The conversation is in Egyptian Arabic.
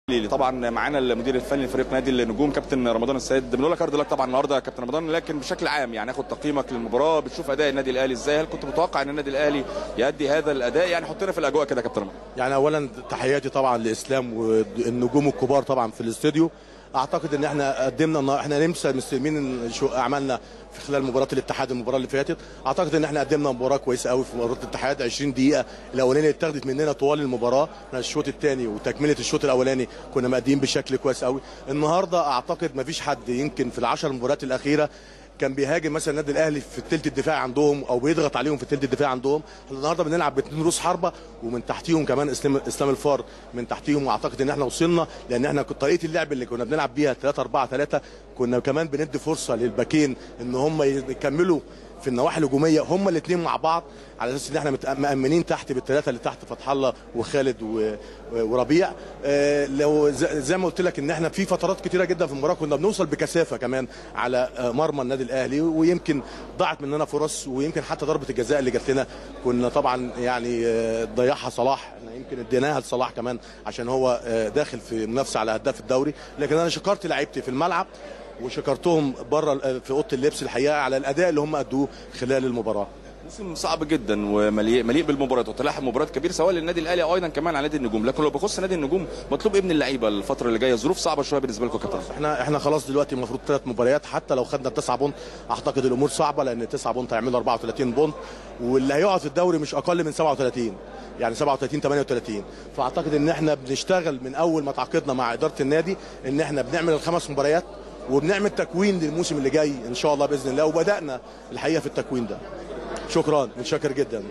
ليلي طبعا معانا المدير الفني لفريق نادي النجوم كابتن رمضان السيد بنقول لك هارد لك طبعا النهارده يا كابتن رمضان لكن بشكل عام يعني اخد تقييمك للمباراه بتشوف اداء النادي الاهلي ازاي هل كنت متوقع ان النادي الاهلي يؤدي هذا الاداء يعني حطنا في الاجواء كده يا كابتن رمضان يعني اولا تحياتي طبعا لاسلام والنجوم الكبار طبعا في الاستوديو اعتقد ان احنا قدمنا النهار- احنا نمسى مستلمين شو اعمالنا في خلال مباراه الاتحاد المباراه اللي فاتت اعتقد ان احنا قدمنا مباراه كويسه قوي في مباراه الاتحاد 20 دقيقه الاولانيه اللي اتاخدت مننا طوال المباراه احنا الشوط الثاني وتكمله الشوط الاولاني كنا مادين بشكل كويس قوي النهارده اعتقد ما فيش حد يمكن في العشر مباريات الاخيره كان بيهاجم مثلا النادي الاهلي في الثلث الدفاع عندهم او بيضغط عليهم في الثلث الدفاع عندهم احنا النهارده بنلعب باثنين روس حربه ومن تحتيهم كمان اسلام اسلام الفار من تحتيهم واعتقد ان احنا وصلنا لان احنا كنت طريقه اللعب اللي كنا بنلعب بيها 3 4 3 كنا كمان بندي فرصه للباكين ان هم يكملوا في النواحي الهجوميه هم الاثنين مع بعض على اساس ان احنا مت- مامنين تحت بالثلاثه اللي تحت فتح الله وخالد و- وربيع آه، لو ز- زي ما قلت لك ان احنا في فترات كتيره جدا في المباراه كنا بنوصل بكثافه كمان على آه، مرمى النادي الاهلي ويمكن ضاعت مننا فرص ويمكن حتى ضربه الجزاء اللي جات لنا كنا طبعا يعني آه، ضيعها صلاح احنا يمكن اديناها لصلاح كمان عشان هو آه، داخل في منافسه على هداف الدوري لكن انا شكرت لعيبتي في الملعب وشكرتهم بره في اوضه اللبس الحقيقه على الاداء اللي هم ادوه خلال المباراه موسم صعب جدا ومليء مليء بالمباريات وتلاحم مباريات كبيره سواء للنادي الاهلي او ايضا كمان على نادي النجوم لكن لو بخص نادي النجوم مطلوب ايه من اللعيبه الفتره اللي جايه ظروف صعبه شويه بالنسبه لكم يا كابتن احنا احنا خلاص دلوقتي المفروض ثلاث مباريات حتى لو خدنا التسعه بونت اعتقد الامور صعبه لان التسعه بونت هيعملوا 34 بونت واللي هيقعد في الدوري مش اقل من 37 يعني 37 38 فاعتقد ان احنا بنشتغل من اول ما تعاقدنا مع اداره النادي ان احنا بنعمل الخمس مباريات وبنعمل تكوين للموسم اللي جاي ان شاء الله باذن الله وبدانا الحقيقه في التكوين ده شكرا متشكر جدا